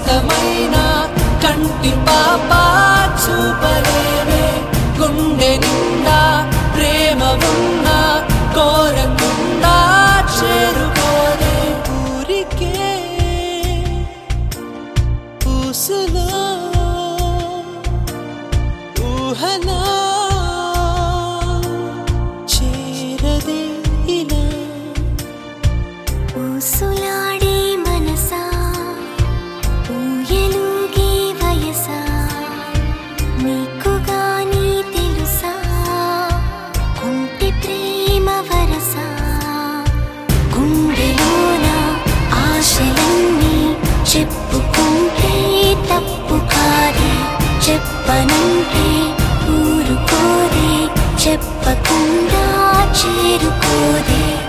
సొంతమైన కంటి పాప చూపలేవే గుండె నిండా ప్రేమ ఉన్నా కోరకుండా చేరుకోలే ఊరికే ఊసులో ఊహలా చేరదే ఇలా ఊసులాడే మనసా ఊయలుగే వయసా నీకు గాని తెలుసా కుంటి ప్రేమ వరసా గుండెలోన ఆశలన్నీ చెప్పుకుంటే తప్పు కాదే చెప్పనంటే ఊరుకోదే చెప్పకుండా చేరుకోదే